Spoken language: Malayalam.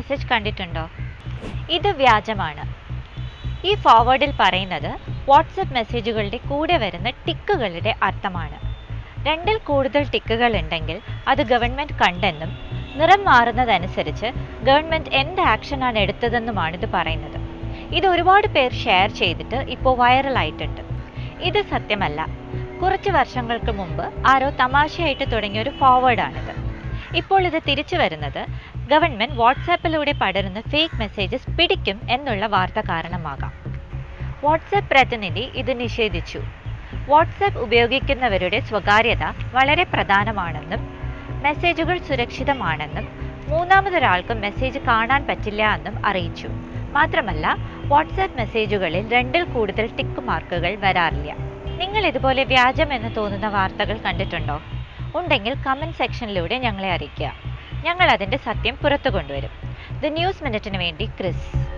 മെസ്സേജ് കണ്ടിട്ടുണ്ടോ ഇത് വ്യാജമാണ് ഈ ഫോർവേഡിൽ പറയുന്നത് വാട്സപ്പ് മെസ്സേജുകളുടെ കൂടെ വരുന്ന ടിക്കുകളുടെ അർത്ഥമാണ് രണ്ടിൽ കൂടുതൽ ടിക്കുകൾ ഉണ്ടെങ്കിൽ അത് ഗവൺമെന്റ് കണ്ടെന്നും നിറം മാറുന്നതനുസരിച്ച് ഗവൺമെന്റ് എന്ത് ആക്ഷനാണ് എടുത്തതെന്നുമാണ് ഇത് പറയുന്നത് ഇത് ഒരുപാട് പേർ ഷെയർ ചെയ്തിട്ട് ഇപ്പോൾ വൈറലായിട്ടുണ്ട് ഇത് സത്യമല്ല കുറച്ച് വർഷങ്ങൾക്ക് മുമ്പ് ആരോ തമാശയായിട്ട് തുടങ്ങിയ ഒരു ഫോർവേഡാണിത് ഇപ്പോൾ ഇത് തിരിച്ചു വരുന്നത് ഗവൺമെന്റ് വാട്സാപ്പിലൂടെ പടരുന്ന ഫേക്ക് മെസ്സേജസ് പിടിക്കും എന്നുള്ള വാർത്ത കാരണമാകാം വാട്സാപ്പ് പ്രതിനിധി ഇത് നിഷേധിച്ചു വാട്സാപ്പ് ഉപയോഗിക്കുന്നവരുടെ സ്വകാര്യത വളരെ പ്രധാനമാണെന്നും മെസ്സേജുകൾ സുരക്ഷിതമാണെന്നും മൂന്നാമതൊരാൾക്ക് മെസ്സേജ് കാണാൻ പറ്റില്ല എന്നും അറിയിച്ചു മാത്രമല്ല വാട്സാപ്പ് മെസ്സേജുകളിൽ രണ്ടിൽ കൂടുതൽ ടിക്ക് മാർക്കുകൾ വരാറില്ല നിങ്ങൾ ഇതുപോലെ വ്യാജം എന്ന് തോന്നുന്ന വാർത്തകൾ കണ്ടിട്ടുണ്ടോ ഉണ്ടെങ്കിൽ കമന്റ് സെക്ഷനിലൂടെ ഞങ്ങളെ അറിയിക്കുക ഞങ്ങൾ അതിന്റെ സത്യം പുറത്തു കൊണ്ടുവരും ദ ന്യൂസ് മിനിറ്റിന് വേണ്ടി ക്രിസ്